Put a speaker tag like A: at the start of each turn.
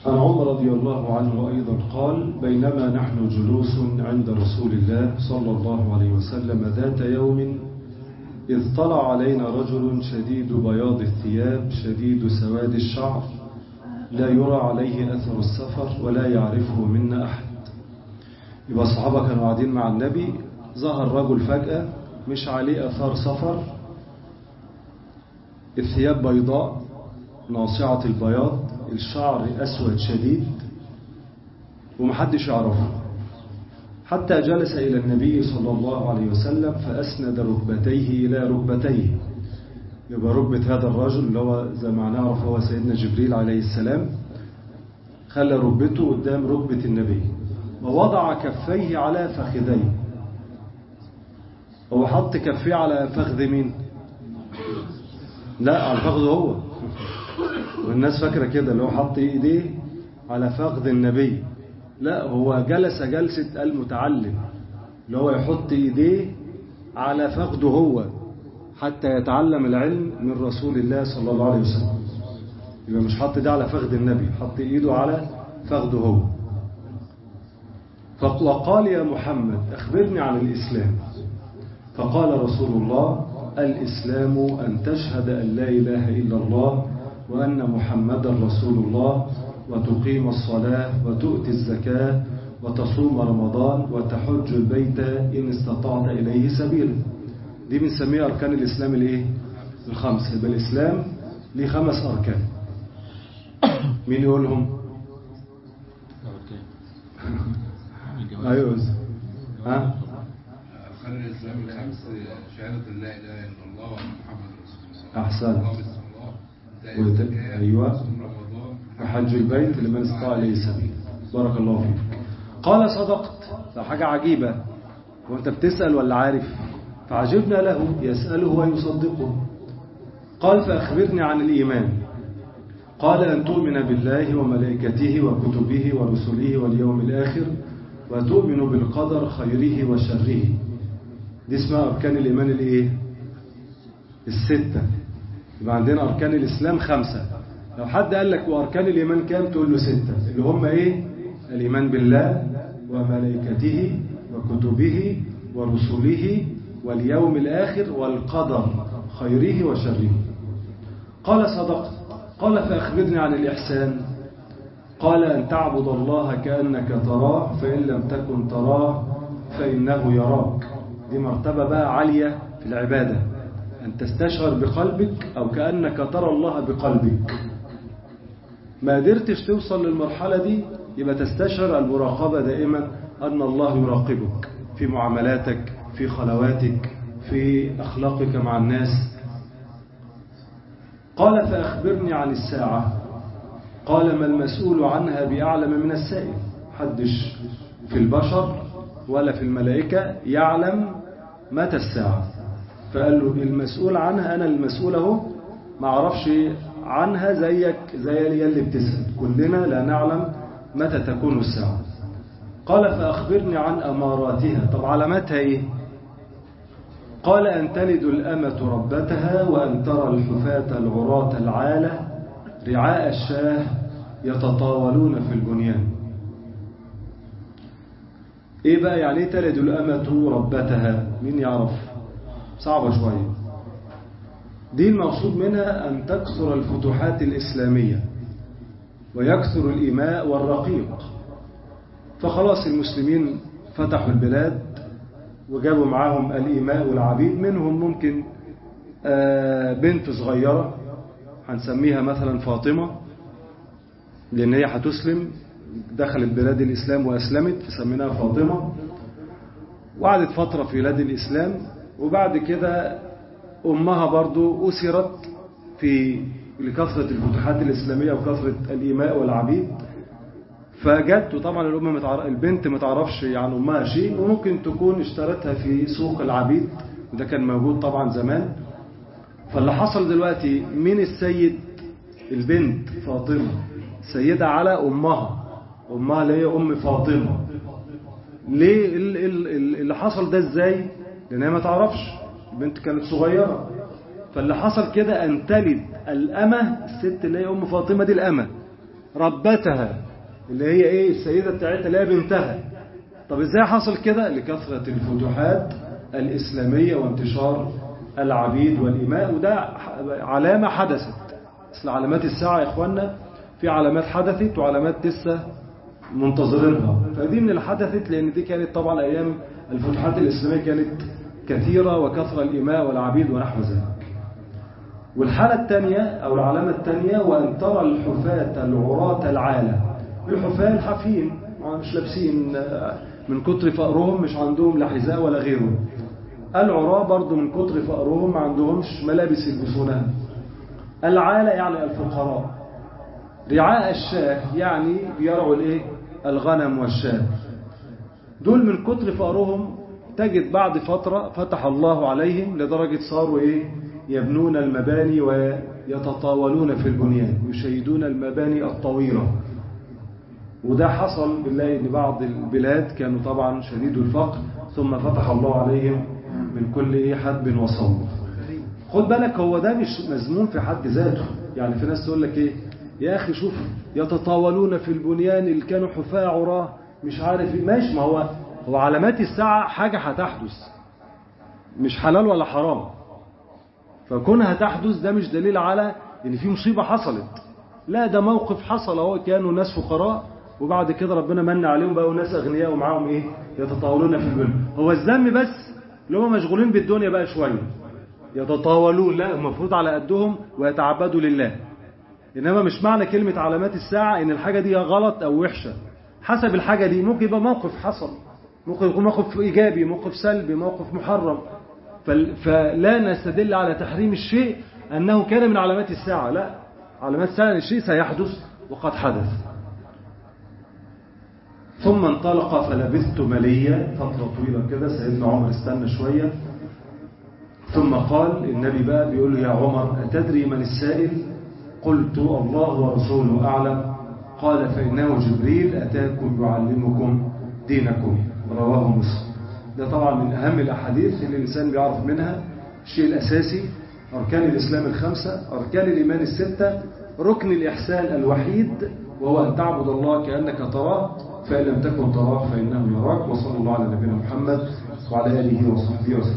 A: عن عمر رضي الله عنه أيضا قال بينما نحن جلوس عند رسول الله صلى الله عليه وسلم ذات يوم إذ طلع علينا رجل شديد بياض الثياب شديد سواد الشعر لا يرى عليه أثر السفر ولا يعرفه منا أحد يبقى الصحابة كانوا قاعدين مع النبي ظهر رجل فجأة مش عليه أثار سفر الثياب بيضاء ناصعة البياض الشعر أسود شديد ومحدش يعرفه حتى جلس إلى النبي صلى الله عليه وسلم فأسند ركبتيه إلى ركبتيه يبقى ركبة هذا الرجل اللي هو زي ما نعرف هو سيدنا جبريل عليه السلام خلى ركبته قدام ركبة النبي ووضع كفيه على فخذيه هو حط كفيه على فخذ مين لا على فخذه هو والناس فاكرة كده اللي هو حط ايديه على فخذ النبي لا هو جلس جلسة المتعلم اللي هو يحط ايديه على فخذه هو حتى يتعلم العلم من رسول الله صلى الله عليه وسلم يبقى مش حط ايديه على فخذ النبي حط ايده على فخذه هو وقال يا محمد أخبرني عن الإسلام فقال رسول الله الإسلام أن تشهد أن لا إله إلا الله وأن محمدا رسول الله وتقيم الصلاة وتؤتي الزكاة وتصوم رمضان وتحج البيت إن استطعت إليه سبيلا دي بنسميها أركان الإسلام الإيه؟ الخمسة يبقى الإسلام ليه خمس أركان مين يقولهم؟ أيوة ها؟
B: أركان الإسلام الخمس شهادة لا إله إلا الله وأن محمد رسول الله
A: أحسنت.
B: الله بسم الله زكاة
A: وت-
B: الزكاة،
A: أيوة.
B: صوم رمضان
A: وحج البيت لمن استطاع إليه سبيل بارك الله فيك قال صدقت ده حاجة عجيبة وانت بتسأل ولا عارف فعجبنا له يسأله ويصدقه قال فأخبرني عن الإيمان قال أن تؤمن بالله وملائكته وكتبه ورسله واليوم الآخر وتؤمن بالقدر خيره وشره دي اسمها أركان الإيمان الإيه؟ الستة يبقى عندنا أركان الإسلام خمسة لو حد قال لك وأركان الإيمان كام تقول له ستة اللي هم إيه الإيمان بالله وملائكته وكتبه ورسله واليوم الآخر والقدر خيره وشره قال صدقت قال فأخبرني عن الإحسان قال أن تعبد الله كأنك تراه فإن لم تكن تراه فإنه يراك دي مرتبة بقى عالية في العبادة أن تستشعر بقلبك أو كأنك ترى الله بقلبك ما قدرتش توصل للمرحلة دي يبقى تستشعر المراقبة دائما أن الله يراقبك في معاملاتك في خلواتك في أخلاقك مع الناس قال فأخبرني عن الساعة قال ما المسؤول عنها بأعلم من السائل حدش في البشر ولا في الملائكة يعلم متى الساعة فقال له المسؤول عنها أنا المسؤول أهو ما أعرفش عنها زيك زي اللي بتسأل كلنا لا نعلم متى تكون الساعة قال فأخبرني عن أماراتها طب علاماتها إيه قال أن تلد الأمة ربتها وأن ترى الحفاة العراة العالة رعاء الشاه يتطاولون في البنيان ايه بقى يعني ايه تلد الأمة ربتها مين يعرف صعبة شوية دي المقصود منها أن تكثر الفتوحات الإسلامية ويكثر الإماء والرقيق فخلاص المسلمين فتحوا البلاد وجابوا معاهم الإماء والعبيد منهم ممكن بنت صغيرة هنسميها مثلا فاطمة لأن هي هتسلم دخلت بلاد الإسلام وأسلمت فسميناها فاطمة وقعدت فترة في بلاد الإسلام وبعد كده أمها برضو أسرت في لكثرة الفتوحات الإسلامية وكثرة الإماء والعبيد فجت وطبعا الأم متعر... البنت متعرفش عن أمها شيء وممكن تكون اشترتها في سوق العبيد وده كان موجود طبعا زمان فاللي حصل دلوقتي مين السيد البنت فاطمة سيدة على أمها أمها اللي هي أم فاطمة ليه اللي حصل ده ازاي لأنها ما تعرفش البنت كانت صغيرة فاللي حصل كده أن تلد الأمة الست اللي هي أم فاطمة دي الأمة ربتها اللي هي ايه السيدة بتاعتها اللي هي بنتها طب ازاي حصل كده لكثرة الفتوحات الإسلامية وانتشار العبيد والإماء وده علامة حدثت مثل علامات الساعة يا إخوانا في علامات حدثت وعلامات لسه منتظرينها فدي من الحدثت لأن دي كانت طبعا أيام الفتوحات الإسلامية كانت كثيرة وكثرة الإماء والعبيد ونحو ذلك والحالة الثانية أو العلامة الثانية وأن ترى الحفاة العراة العالة الحفاة الحافين مش لابسين من كتر فقرهم مش عندهم لا حذاء ولا غيره العراة برضو من كتر فقرهم ما عندهمش ملابس يلبسونها العالة يعني الفقراء رعاء الشاه يعني بيرعوا الايه الغنم والشاه دول من كتر فقرهم تجد بعد فترة فتح الله عليهم لدرجة صاروا ايه يبنون المباني ويتطاولون في البنيان يشيدون المباني الطويلة وده حصل بالله ان بعض البلاد كانوا طبعا شديد الفقر ثم فتح الله عليهم من كل ايه حدب وصوب خد بالك هو ده مش مذموم في حد ذاته يعني في ناس تقول لك ايه يا اخي شوف يتطاولون في البنيان اللي كانوا حفاة عراه مش عارف ايه ماشي ما هو هو علامات الساعة حاجة هتحدث مش حلال ولا حرام فكونها تحدث ده مش دليل على ان في مصيبة حصلت لا ده موقف حصل اهو كانوا ناس فقراء وبعد كده ربنا من عليهم بقوا ناس اغنياء ومعاهم ايه يتطاولون في البنيان هو الذم بس اللي هم مشغولين بالدنيا بقى شويه يتطاولون لا المفروض على قدهم ويتعبدوا لله إنما مش معنى كلمة علامات الساعة إن الحاجة دي غلط أو وحشة حسب الحاجة دي ممكن يبقى موقف حصل ممكن يكون موقف إيجابي موقف سلبي موقف محرم فلا نستدل على تحريم الشيء أنه كان من علامات الساعة لا علامات الساعة الشيء سيحدث وقد حدث ثم انطلق فلبثت مليا فترة طويلة كده سيدنا عمر استنى شوية ثم قال النبي بقى بيقول له يا عمر أتدري من السائل قلت الله ورسوله أعلم قال فإنه جبريل أتاكم يعلمكم دينكم رواه مسلم ده طبعا من أهم الأحاديث اللي الإنسان بيعرف منها الشيء الأساسي أركان الإسلام الخمسة أركان الإيمان الستة ركن الإحسان الوحيد وهو أن تعبد الله كأنك تراه فإن لم تكن تراه فإنه يراك وصلى الله على نبينا محمد وعلى آله وصحبه وسلم